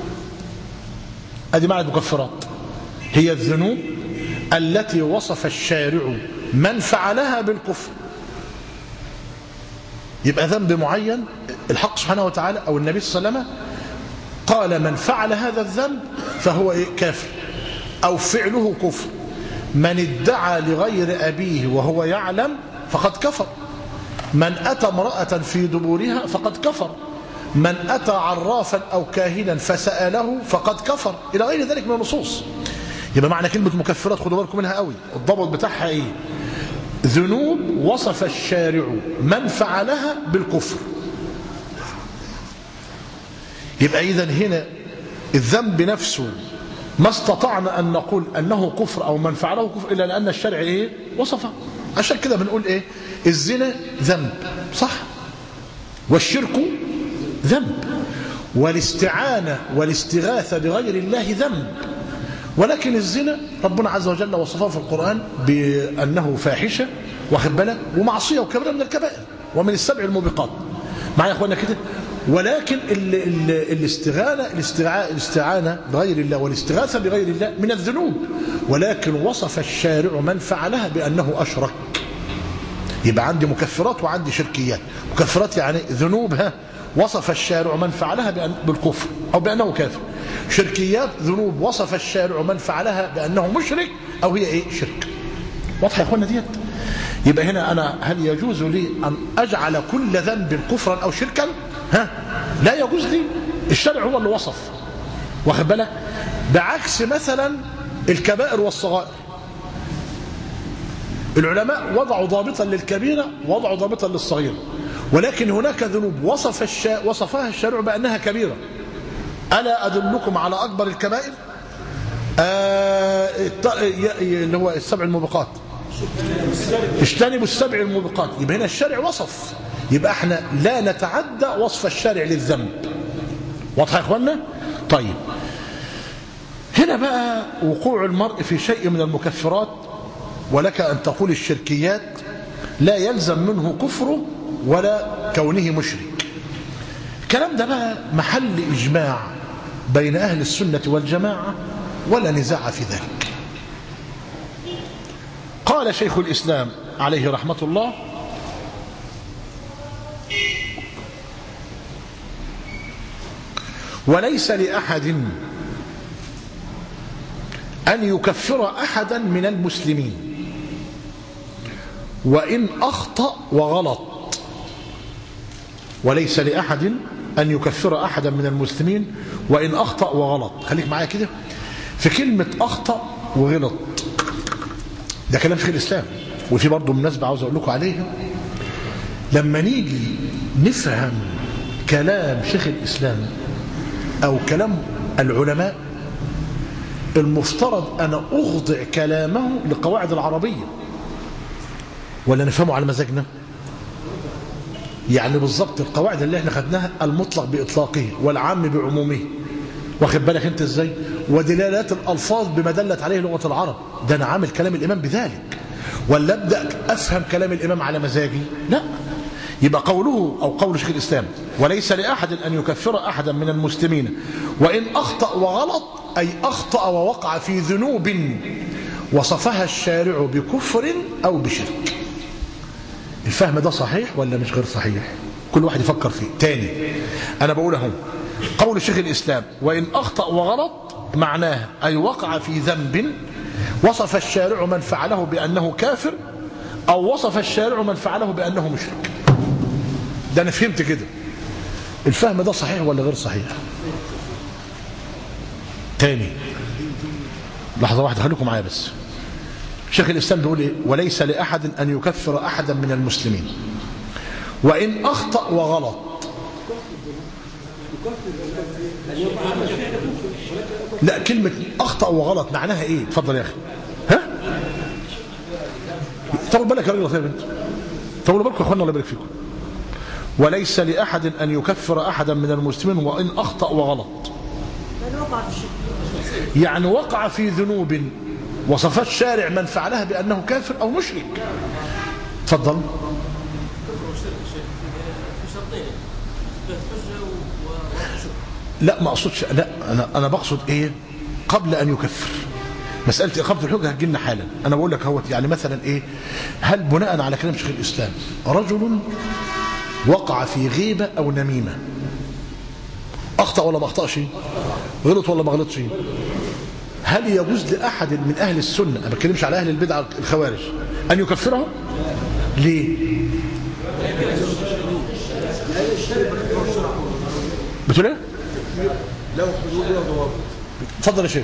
[SPEAKER 1] ادي معنى المكفرات هي الذنوب التي وصف الشارع من فعلها بالكفر يبقى ذنب معين الحق سبحانه وتعالى او النبي صلى الله عليه وسلم قال من فعل هذا الذنب فهو إيه؟ كافر او فعله كفر من ادعى لغير ابيه وهو يعلم فقد كفر من اتى امراه في دبورها فقد كفر من أتى عرافا أو كاهنا فسأله فقد كفر إلى غير ذلك من النصوص يبقى معنى كلمة مكفرات خدوا بالكم منها قوي الضبط بتاعها إيه ذنوب وصف الشارع من فعلها بالكفر يبقى إذا هنا الذنب نفسه ما استطعنا أن نقول أنه كفر أو من فعله كفر إلا لأن الشرع إيه وصفه عشان كده بنقول إيه الزنا ذنب صح والشرك ذنب والاستعانة والاستغاثة بغير الله ذنب ولكن الزنا ربنا عز وجل وصفه في القرآن بأنه فاحشة واخد بالك ومعصية وكبيرة من الكبائر ومن السبع الموبقات معايا يا اخوانا كده ولكن ال ال الاستغاثة الاستعانة, الاستعانة بغير الله والاستغاثة بغير الله من الذنوب ولكن وصف الشارع من فعلها بأنه أشرك يبقى عندي مكفرات وعندي شركيات مكفرات يعني ذنوبها وصف الشارع من فعلها بأن بالكفر أو بأنه كافر شركيات ذنوب وصف الشارع من فعلها بأنه مشرك أو هي إيه شرك واضحة يا أخوانا ديت يبقى هنا أنا هل يجوز لي أن أجعل كل ذنب كفرا أو شركا ها لا يجوز لي الشارع هو اللي وصف واخد بالك بعكس مثلا الكبائر والصغائر العلماء وضعوا ضابطا للكبيرة وضعوا ضابطا للصغيرة ولكن هناك ذنوب وصف الشا... وصفها الشارع بأنها كبيرة ألا أدلكم على أكبر الكبائر آه... الت... اللي هو السبع الموبقات اجتنبوا السبع الموبقات يبقى هنا الشارع وصف يبقى احنا لا نتعدى وصف الشارع للذنب واضح يا اخوانا طيب هنا بقى وقوع المرء في شيء من المكفرات ولك أن تقول الشركيات لا يلزم منه كفره ولا كونه مشرك الكلام ده بقى محل إجماع بين أهل السنة والجماعة ولا نزاع في ذلك قال شيخ الإسلام عليه رحمة الله وليس لأحد أن يكفر أحدا من المسلمين وإن أخطأ وغلط وليس لأحد أن يكفر أحدا من المسلمين وإن أخطأ وغلط خليك معايا كده في كلمة أخطأ وغلط ده كلام شيخ الإسلام وفي برضه مناسبة عاوز أقول لكم عليها لما نيجي نفهم كلام شيخ الإسلام أو كلام العلماء المفترض أنا أخضع كلامه لقواعد العربية ولا نفهمه على مزاجنا يعني بالضبط القواعد اللي احنا خدناها المطلق بإطلاقه والعام بعمومه واخد بالك انت ازاي ودلالات الألفاظ بما دلت عليه لغة العرب ده أنا عامل كلام الإمام بذلك ولا أبدأ أفهم كلام الإمام على مزاجي لا يبقى قوله أو قول شيخ الإسلام وليس لأحد أن يكفر أحدا من المسلمين وإن أخطأ وغلط أي أخطأ ووقع في ذنوب وصفها الشارع بكفر أو بشرك الفهم ده صحيح ولا مش غير صحيح كل واحد يفكر فيه تاني أنا بقول اهو قول شيخ الإسلام وإن أخطأ وغلط معناه أي وقع في ذنب وصف الشارع من فعله بأنه كافر أو وصف الشارع من فعله بأنه مشرك ده أنا فهمت كده الفهم ده صحيح ولا غير صحيح تاني لحظة واحدة خليكم معايا بس شيخ الإسلام بيقول إيه وليس لأحد أن يكفر أحدا من المسلمين وإن أخطأ وغلط لا كلمة أخطأ وغلط معناها إيه اتفضل يا أخي ها طول بالك يا راجل يا بنت طولوا بالكم يا اخوانا الله يبارك فيكم وليس لأحد أن يكفر أحدا من المسلمين وإن أخطأ وغلط يعني وقع في ذنوب وصف الشارع من فعلها بأنه كافر أو مشرك تفضل لا ما أقصدش لا أنا, أنا بقصد إيه قبل أن يكفر مسألة إقامة الحجة هتجي لنا حالا أنا بقول لك هو يعني مثلا إيه هل بناء على كلام شيخ الإسلام رجل وقع في غيبة أو نميمة أخطأ ولا ما أخطأش غلط ولا ما غلطش هل يجوز لأحد من أهل السنة ما بتكلمش على أهل البدع الخوارج أن يكفره ليه بتقول ايه
[SPEAKER 2] له حدود وله ضوابط
[SPEAKER 1] اتفضل يا شيخ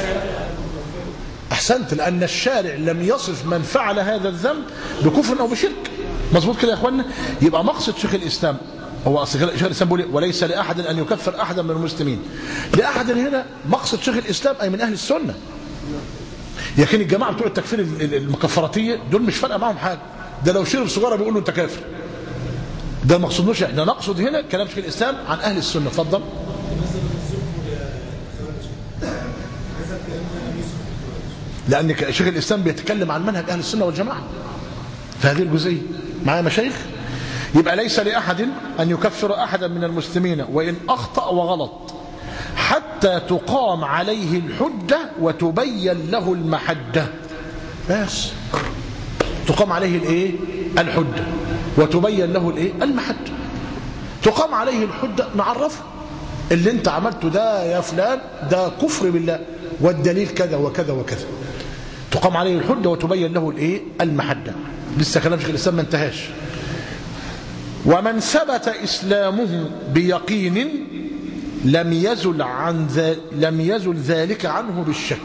[SPEAKER 1] احسنت لان الشارع لم يصف من فعل هذا الذنب بكفر او بشرك مظبوط كده يا اخوانا يبقى مقصد شيخ الاسلام هو اصل شيخ الاسلام بيقول إيه؟ وليس لاحد ان يكفر احدا من المسلمين لاحد هنا مقصد شيخ الاسلام اي من اهل السنه لكن الجماعه بتوع التكفير المكفراتيه دول مش فارقه معاهم حاجه ده لو شرب سجاره بيقول له انت كافر ده ما مقصودناش احنا نقصد هنا كلام شيخ الاسلام عن اهل السنه اتفضل لأن ك- شيخ الإسلام بيتكلم عن منهج أهل السنة والجماعة في هذه الجزئية معايا مشايخ يبقى ليس لأحد أن يكفر أحدا من المسلمين وإن أخطأ وغلط حتى تقام عليه الحجة وتبين له المحجة بس تقام عليه الايه الحجة وتبين له الايه المحجة تقام عليه الحجة نعرفه اللي انت عملته ده يا فلان ده كفر بالله والدليل كذا وكذا وكذا تقام عليه الحجة وتبين له الايه المحجة لسه كلام شيخ الاسلام ما انتهاش ومن ثبت اسلامه بيقين لم يزل عن ذا لم يزل ذلك عنه بالشك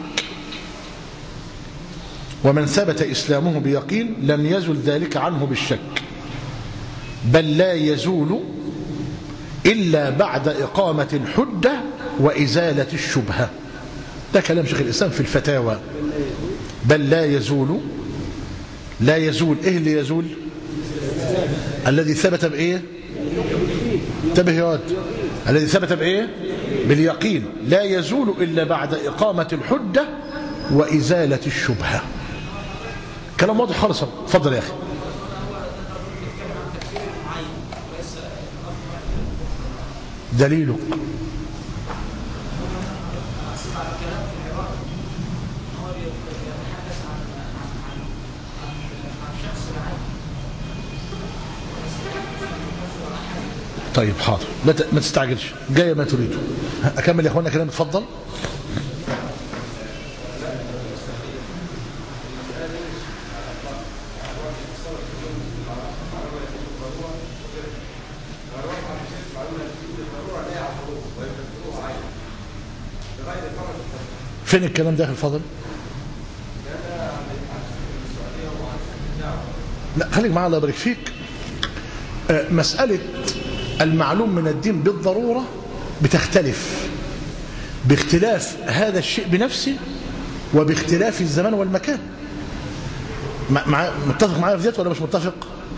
[SPEAKER 1] ومن ثبت إسلامه بيقين لم يزل ذلك عنه بالشك بل لا يزول إلا بعد إقامة الحجة وإزالة الشبهة ده كلام شيخ الإسلام في الفتاوى بل لا يزول لا يزول إيه اللي يزول الذي ثبت بإيه انتبه يا واد الذي ثبت بإيه باليقين لا يزول إلا بعد إقامة الحجة وإزالة الشبهة كلام واضح خالص اتفضل يا أخي دليلك طيب حاضر لا ت- ما تستعجلش جاي ما تريده اكمل يا اخوانا كلام اتفضل فين الكلام ده في الفضل لا خليك معايا الله يبارك فيك آه، مسألة المعلوم من الدين بالضرورة بتختلف باختلاف هذا الشيء بنفسه وباختلاف الزمان والمكان مع مع- متفق معايا في ديت ولا مش متفق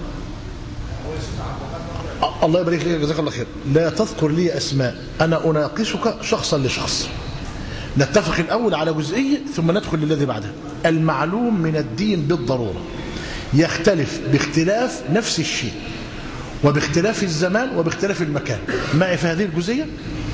[SPEAKER 1] أ- الله يبارك لك جزاك الله خير لا تذكر لي أسماء أنا أناقشك شخصا لشخص نتفق الأول على جزئية ثم ندخل للذي بعدها المعلوم من الدين بالضرورة يختلف باختلاف نفس الشيء وباختلاف الزمان وباختلاف المكان معي في هذه الجزئية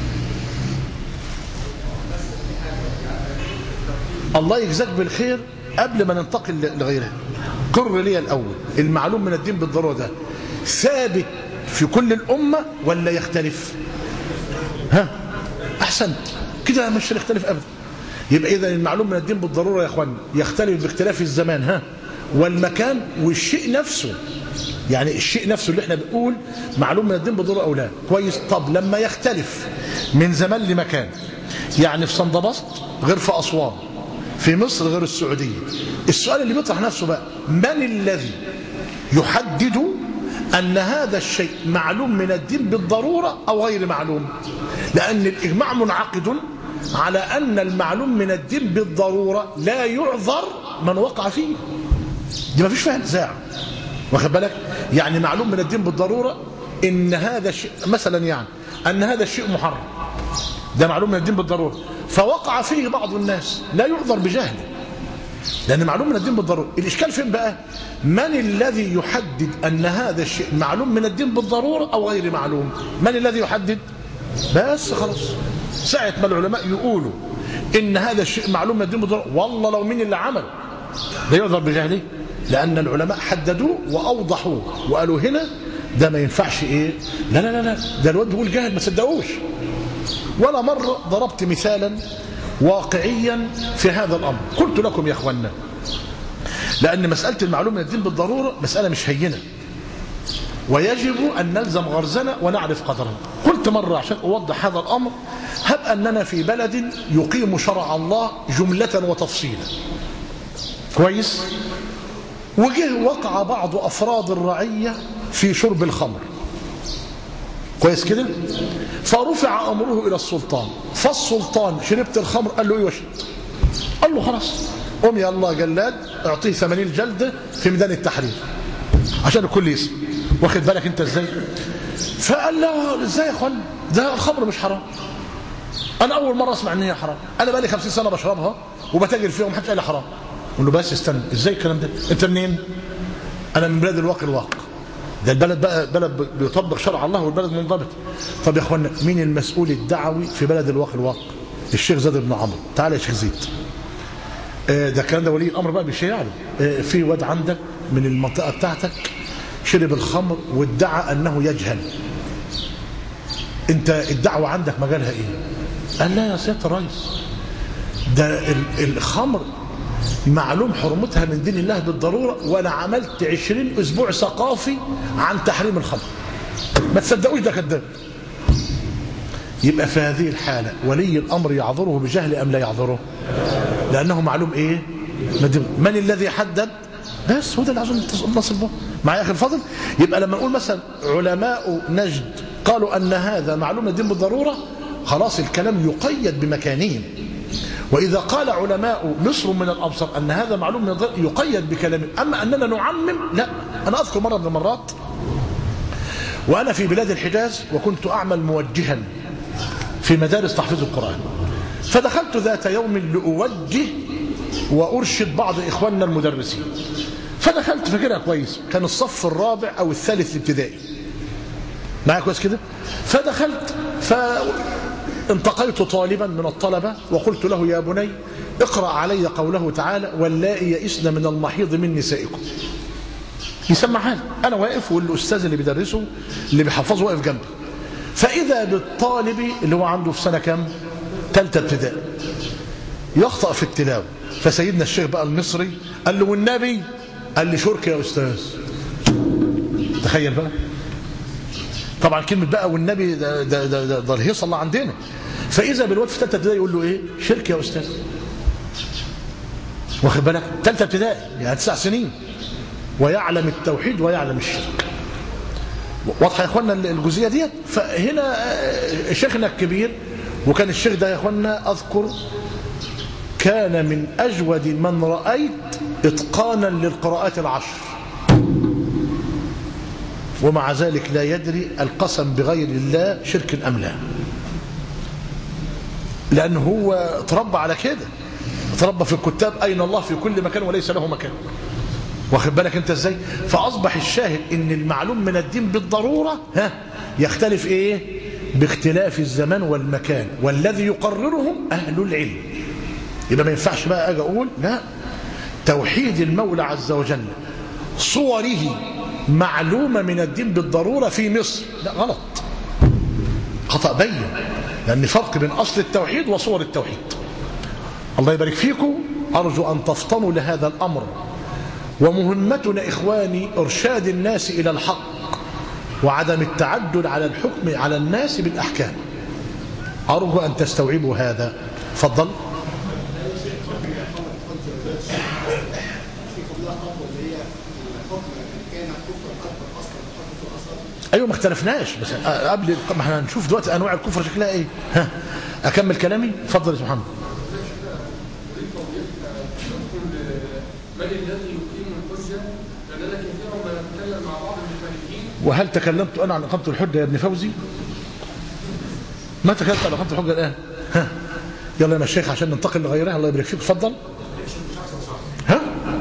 [SPEAKER 1] الله يجزاك بالخير قبل ما ننتقل لغيرها قر لي الأول المعلوم من الدين بالضرورة ده ثابت في كل الأمة ولا يختلف ها أحسنت كده مش هنختلف أبدا يبقى إذا المعلوم من الدين بالضرورة يا أخوان يختلف باختلاف الزمان ها والمكان والشيء نفسه يعني الشيء نفسه اللي احنا بنقول معلوم من الدين بالضرورة أو لا كويس طب لما يختلف من زمان لمكان يعني في صندبسط غير في أسوان في مصر غير السعودية السؤال اللي بيطرح نفسه بقى من الذي يحدد أن هذا الشيء معلوم من الدين بالضرورة أو غير معلوم لأن الإجماع منعقد على أن المعلوم من الدين بالضرورة لا يعذر من وقع فيه دي ما فيش فيها نزاع واخد بالك يعني معلوم من الدين بالضرورة إن هذا الشيء مثلا يعني أن هذا الشيء محرم ده معلوم من الدين بالضرورة فوقع فيه بعض الناس لا يعذر بجهله لأن معلوم من الدين بالضرورة الإشكال فين بقى من الذي يحدد أن هذا الشيء معلوم من الدين بالضرورة أو غير معلوم من الذي يحدد بس خلاص ساعة ما العلماء يقولوا إن هذا الشيء معلوم من الدين بالضرورة والله لو مين اللي عمله ده يعذر بجهله لأن العلماء حددوه وأوضحوه وقالوا هنا ده ما ينفعش إيه لا لا لا لا ده الواد بيقول جاهل ما صدقوش ولا مرة ضربت مثالا واقعيا في هذا الأمر قلت لكم يا أخوانا لأن مسألة المعلومة من الدين بالضرورة مسألة مش هينة ويجب أن نلزم غرزنا ونعرف قدرها قلت مرة عشان أوضح هذا الأمر هب أننا في بلد يقيم شرع الله جملة وتفصيلا كويس وجه وقع بعض أفراد الرعية في شرب الخمر كويس كده فرفع أمره إلى السلطان فالسلطان شربت الخمر قال له ايه وشرب قال له خلاص قم يا الله جلاد اعطيه 80 جلدة في ميدان التحرير عشان الكل يسمع واخد بالك انت ازاي فقال له ازاي يا اخوان ده الخمر مش حرام انا اول مره اسمع ان هي حرام انا بقى لي 50 سنه بشربها وبتاجر فيها ومحدش قال لي حرام اقول له بس استنى ازاي الكلام ده انت منين انا من بلاد الواقع الواقع ده البلد بقى بلد بيطبق شرع الله والبلد منضبط طب يا اخوانا مين المسؤول الدعوي في بلد الواقع الواقع الشيخ زيد بن عمرو تعالى يا شيخ زيد آه، ده الكلام ده ولي الامر بقى بشيء يعني آه، في واد عندك من المنطقه بتاعتك شرب الخمر وادعى انه يجهل انت الدعوه عندك مجالها ايه قال لا يا سياده الرئيس ده ال- الخمر معلوم حرمتها من دين الله بالضروره وانا عملت عشرين اسبوع ثقافي عن تحريم الخمر ما تصدقوش ده كذاب يبقى في هذه الحالة ولي الأمر يعذره بجهل أم لا يعذره لأنه معلوم إيه ندم. من الذي حدد بس هو ده اللي عايزين نصل به معايا يا أخي الفضل يبقى لما نقول مثلا علماء نجد قالوا أن هذا معلوم الدين بالضرورة خلاص الكلام يقيد بمكانهم وإذا قال علماء مصر من الأبصر أن هذا معلوم من الضرورة يقيد بكلامهم أما أننا نعمم لا أنا أذكر مرة من المرات وأنا في بلاد الحجاز وكنت أعمل موجها في مدارس تحفيظ القرآن فدخلت ذات يوم لأوجه وأرشد بعض إخواننا المدرسين فدخلت فاكرها كويس كان الصف الرابع أو الثالث الابتدائي معايا كويس كده فدخلت فانتقيت طالبا من الطلبة وقلت له يا بني اقرأ علي قوله تعالى واللائي يئسن من المحيض من نسائكم يسمعها لي انا واقف والاستاذ اللي بيدرسه اللي بيحفظه واقف جنبي فاذا بالطالب اللي هو عنده في سنه كام ثالثه ابتدائي يخطا في التلاوه فسيدنا الشيخ بقى المصري قال له والنبي قال لي شرك يا استاذ تخيل بقى طبعا كلمه بقى والنبي ده ده ده, ده, ده الهيصه اللي عندنا فاذا بالواد في ثالثه ابتدائي يقول له ايه شرك يا استاذ واخد بالك ثالثه ابتدائي يعني تسع سنين ويعلم التوحيد ويعلم الشرك واضحه يا اخوانا الجزئيه ديت فهنا آه، شيخنا الكبير وكان الشيخ ده يا اخوانا اذكر كان من اجود من رايت اتقانا للقراءات العشر ومع ذلك لا يدري القسم بغير الله شرك ام لا لانه هو تربى على كده تربى في الكتاب اين الله في كل مكان وليس له مكان واخد بالك انت ازاي فاصبح الشاهد ان المعلوم من الدين بالضروره ها يختلف ايه باختلاف الزمان والمكان والذي يقرره اهل العلم يبقى ما ينفعش بقى اجي اقول لا توحيد المولى عز وجل صوره معلومه من الدين بالضروره في مصر لا غلط خطا بين لان فرق بين اصل التوحيد وصور التوحيد الله يبارك فيكم ارجو ان تفطنوا لهذا الامر ومهمتنا إخواني إرشاد الناس إلى الحق وعدم التعدل على الحكم على الناس بالأحكام أرجو أن تستوعبوا هذا فضل ايوه ما اختلفناش بس قبل ما احنا هنشوف دلوقتي انواع الكفر شكلها ايه ها اكمل كلامي اتفضل يا محمد
[SPEAKER 7] من الذي يقيم الحجة؟ لأننا كثيرا ما نتكلم مع بعض المخالفين
[SPEAKER 1] وهل تكلمت انا عن اقامه الحجه يا ابن فوزي ما تكلمت عن اقامه الحجه الان ها يلا يا شيخ عشان ننتقل لغيرها الله يبارك فيك اتفضل ها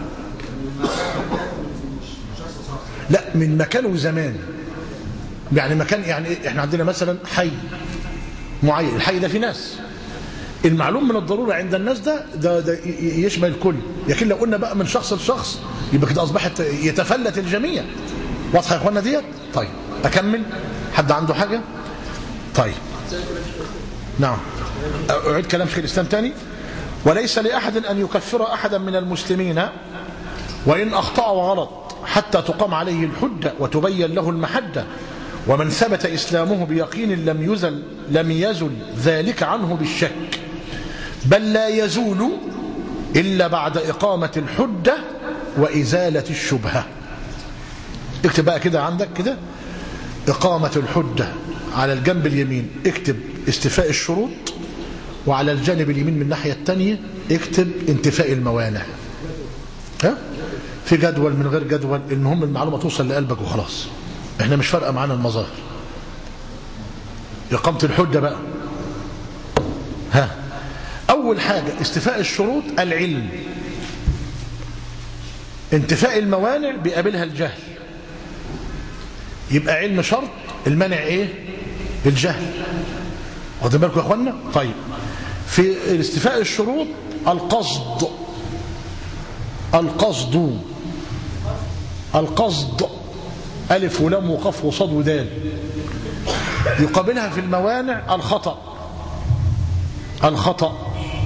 [SPEAKER 1] لا من مكان وزمان يعني مكان يعني احنا عندنا مثلا حي معين الحي ده فيه ناس المعلوم من الضرورة عند الناس ده ده, ده ي- يشمل الكل لكن لو قلنا بقى من شخص لشخص يبقى كده أصبحت يتفلت الجميع واضحة يا إخوانا ديت طيب أكمل حد عنده حاجة طيب نعم أعيد كلام شيخ الإسلام تاني وليس لأحد أن يكفر أحدا من المسلمين وإن أخطأ وغلط حتى تقام عليه الحجة وتبين له المحجة ومن ثبت إسلامه بيقين لم يزل لم يزل ذلك عنه بالشك بل لا يزول إلا بعد إقامة الحجة وإزالة الشبهة اكتب بقى كده عندك كده إقامة الحجة على الجنب اليمين اكتب استفاء الشروط وعلى الجانب اليمين من الناحية الثانية اكتب انتفاء الموانع ها؟ في جدول من غير جدول المهم المعلومة توصل لقلبك وخلاص احنا مش فارقة معانا المظاهر إقامة الحجة بقى ها أول حاجة استفاء الشروط العلم انتفاء الموانع بيقابلها الجهل يبقى علم شرط المنع ايه الجهل واخدين بالكم يا اخوانا طيب في استفاء الشروط القصد القصد القصد ألف ولام وقف وصاد ودال يقابلها في الموانع الخطأ الخطأ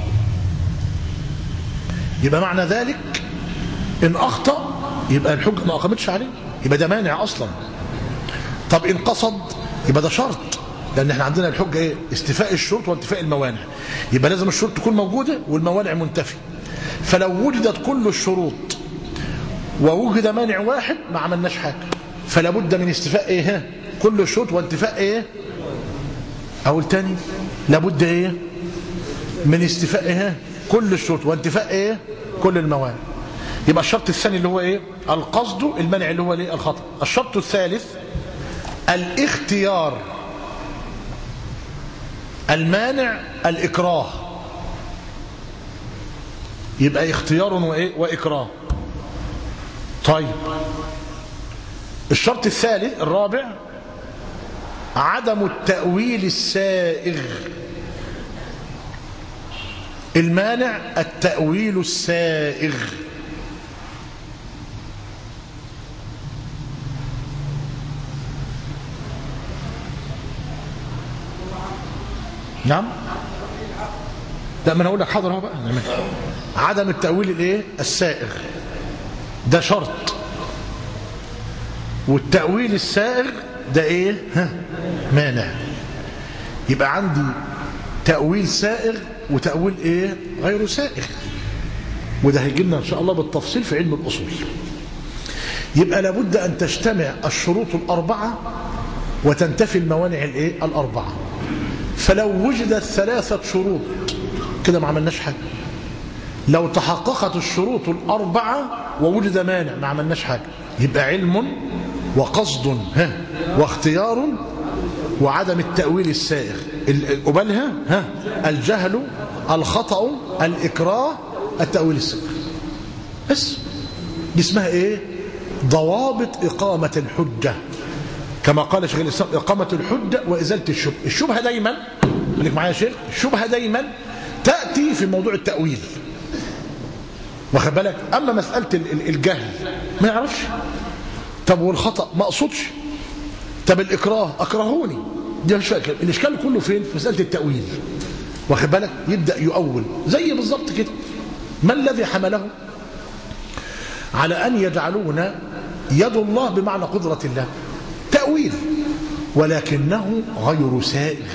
[SPEAKER 1] يبقى معنى ذلك إن أخطأ يبقى الحجة ما أقامتش عليه يبقى ده مانع أصلا طب إن قصد يبقى ده شرط لأن احنا عندنا الحجة إيه استفاء الشروط وانتفاء الموانع يبقى لازم الشروط تكون موجودة والموانع منتفية فلو وجدت كل الشروط ووجد مانع واحد ما عملناش حاجة فلا بد من استفاء ايه ها؟ كل الشروط وانتفاء ايه اقول تاني لابد ايه من استفاء ايه كل الشروط وانتفاء ايه كل الموانع يبقى الشرط الثاني اللي هو ايه القصد المنع اللي هو الايه الخطأ الشرط الثالث الاختيار المانع الإكراه يبقى اختيار وإيه؟ وإكراه طيب الشرط الثالث الرابع عدم التأويل السائغ المانع التأويل السائغ نعم لا ما انا اقول لك حاضر اهو بقى نعمل. عدم التأويل الايه السائغ ده شرط والتأويل السائغ ده ايه ها مانع يبقى عندي تأويل سائغ وتأويل ايه غير سائغ وده هيجي لنا ان شاء الله بالتفصيل في علم الاصول يبقى لابد ان تجتمع الشروط الاربعه وتنتفي الموانع الايه الاربعه فلو وجدت ثلاثه شروط كده ما عملناش حاجه لو تحققت الشروط الاربعه ووجد مانع ما عملناش حاجه يبقى علم وقصد ها واختيار وعدم التأويل السائغ قبلها ها الجهل الخطأ الإكراه التأويل السائغ بس دي اسمها ايه ضوابط إقامة الحجة كما قال شيخ الإسلام إقامة الحجة وإزالة الشبهة الشبهة دايما خليك معايا يا شيخ الشبهة دايما تأتي في موضوع التأويل واخد بالك أما مسألة الجهل ما يعرفش طب والخطأ ما أقصدش طب الإكراه أكرهوني دي مش فاكر الإشكال كله فين في مسألة التأويل واخد بالك يبدأ يؤول زي بالظبط كده ما الذي حمله على أن يجعلون يد الله بمعنى قدرة الله تأويل ولكنه غير سائغ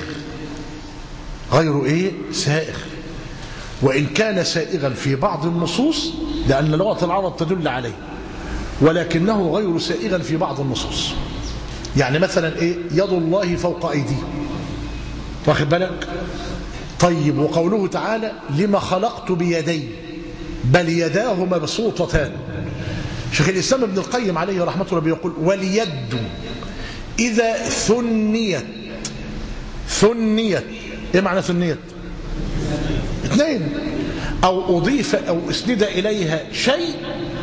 [SPEAKER 1] غير إيه سائغ وإن كان سائغا في بعض النصوص لأن لغة العرب تدل عليه ولكنه غير سائغا في بعض النصوص يعني مثلا ايه يد الله فوق ايديه واخد بالك طيب وقوله تعالى لما خلقت بيدي بل يداه مبسوطتان شيخ الاسلام ابن القيم عليه رحمه الله بيقول واليد اذا ثنيت ثنيت ايه معنى ثنيت اثنين او اضيف او اسند اليها شيء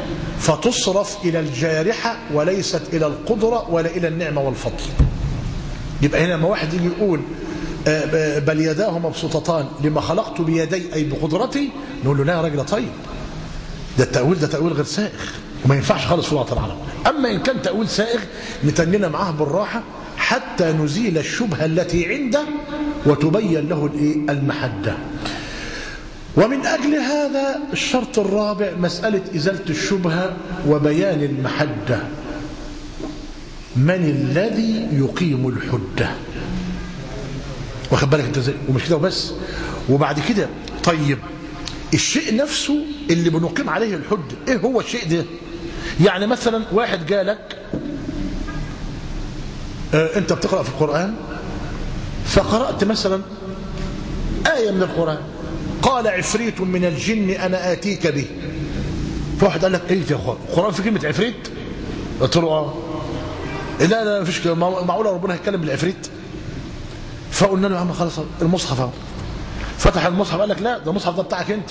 [SPEAKER 1] فتصرف إلى الجارحة وليست إلى القدرة ولا إلى النعمة والفضل يبقى هنا لما واحد يجي يقول بل يداه مبسوطتان لما خلقت بيدي أي بقدرتي نقول له لا يا راجل طيب ده التأويل ده تأويل غير سائغ وما ينفعش خالص في لغة العرب أما إن كان تأويل سائغ نتنينا معاه بالراحة حتى نزيل الشبهة التي عنده وتبين له المحدة ومن أجل هذا الشرط الرابع مسألة إزالة الشبهة وبيان المحدة من الذي يقيم الحجة واخد بالك انت ازاي ومش كده وبس وبعد كده طيب الشيء نفسه اللي بنقيم عليه الحجة ايه هو الشيء ده يعني مثلا واحد جالك اه انت بتقرأ في القرآن فقرأت مثلا آية من القرآن قال عفريت من الجن أنا آتيك به فواحد قال لك ايه يا اخوان القرآن في كلمة عفريت قلت له اه لا لا مفيش معقولة ربنا هيتكلم بالعفريت فقلنا له يا عم خلاص المصحف اهو فتح المصحف قال لك لا ده المصحف ده بتاعك انت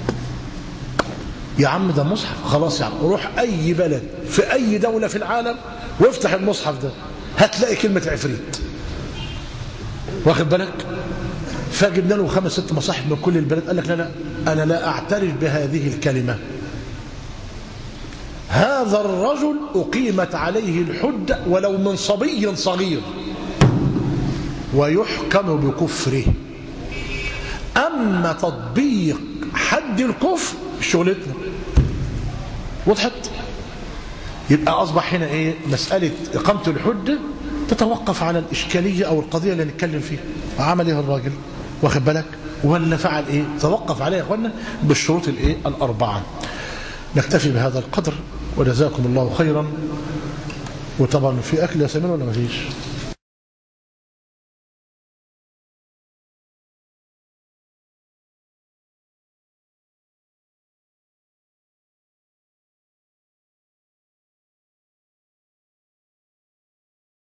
[SPEAKER 1] يا عم ده مصحف خلاص يا عم روح اي بلد في اي دولة في العالم وافتح المصحف ده هتلاقي كلمة عفريت واخد بالك فجبنا له خمس ست مصاحف من كل البلد قال لك لا لا انا لا اعترف بهذه الكلمة هذا الرجل أقيمت عليه الحجة ولو من صبي صغير ويحكم بكفره أما تطبيق حد الكفر شغلتنا وضحت يبقى أصبح هنا إيه مسألة إقامة الحجة تتوقف على الإشكالية أو القضية اللي نتكلم فيها عمل إيه الراجل واخد بالك ولا فعل إيه توقف عليه يا أخوانا بالشروط الإيه الأربعة نكتفي بهذا القدر وجزاكم الله خيرا وطبعا في أكل يا سمير ولا ما فيش